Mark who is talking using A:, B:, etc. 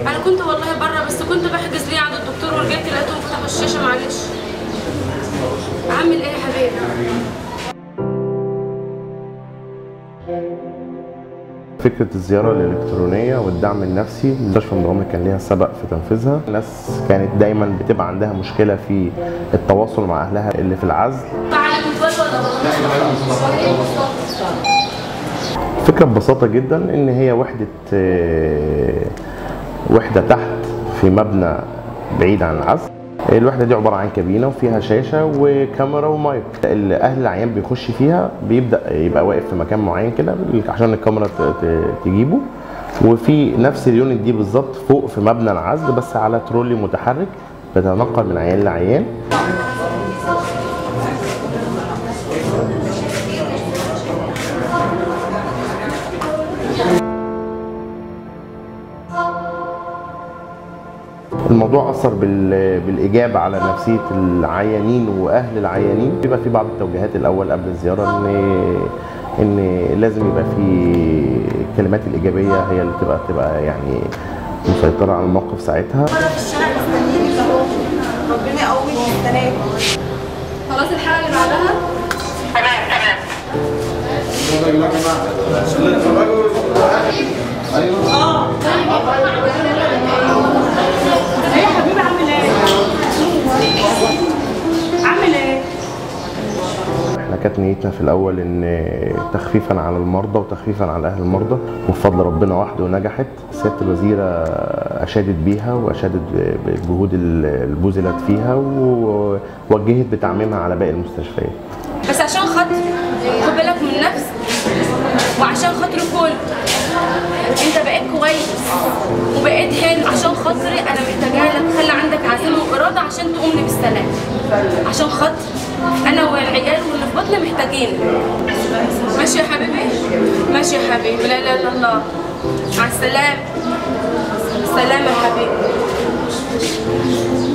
A: انا كنت والله بره بس كنت بحجز ليه عند الدكتور ورجعت لقيتهم فتحوا الشاشه معلش اعمل ايه يا حبيبي
B: فكرة الزيارة الإلكترونية والدعم النفسي مستشفى مدغمة كان ليها سبق في تنفيذها الناس كانت دايما بتبقى عندها مشكلة في التواصل مع أهلها اللي في العزل
A: تعالى موبايل ولا
B: فكرة ببساطة جدا إن هي وحدة آه، وحدة تحت في مبنى بعيد عن العزل الوحدة دي عبارة عن كابينة وفيها شاشة وكاميرا ومايك اللي أهل العيان بيخش فيها بيبدأ يبقى واقف في مكان معين كده عشان الكاميرا ت- ت- تجيبه وفي نفس اليونت دي بالظبط فوق في مبنى العزل بس على ترولي متحرك بتنقل من عيان لعيان الموضوع اثر بال- بالايجاب على نفسيه العيانين واهل العيانين بيبقى في بعض التوجيهات الاول قبل الزياره ان ان لازم يبقى في الكلمات الايجابيه هي اللي تبقى تبقى يعني مسيطره على الموقف ساعتها
C: في الشارع مستنيينك اهو ربنا يقويك السلام
A: خلاص الحلقه اللي بعدها
C: ايه يا حبيبي عامل ايه؟ عامل ايه؟
B: احنا كانت نيتنا في الاول ان تخفيفا على المرضى وتخفيفا على اهل المرضى وبفضل ربنا وحده نجحت سياده الوزيره اشادت بيها واشادت بالجهود اللي بذلت فيها ووجهت بتعميمها على باقي المستشفيات
A: بس عشان خاطر خد بالك من نفسك وعشان خاطر الكل انت بقيت كويس وبقيت حلو عشان خاطري انا محتاجه لك خلي عندك عزيمه واراده عشان تقومني بالسلام عشان خاطر انا والعيال واللي في بطني محتاجين ماشي يا حبيبي ماشي يا حبيبي لا اله الا الله مع السلامه سلام يا حبيبي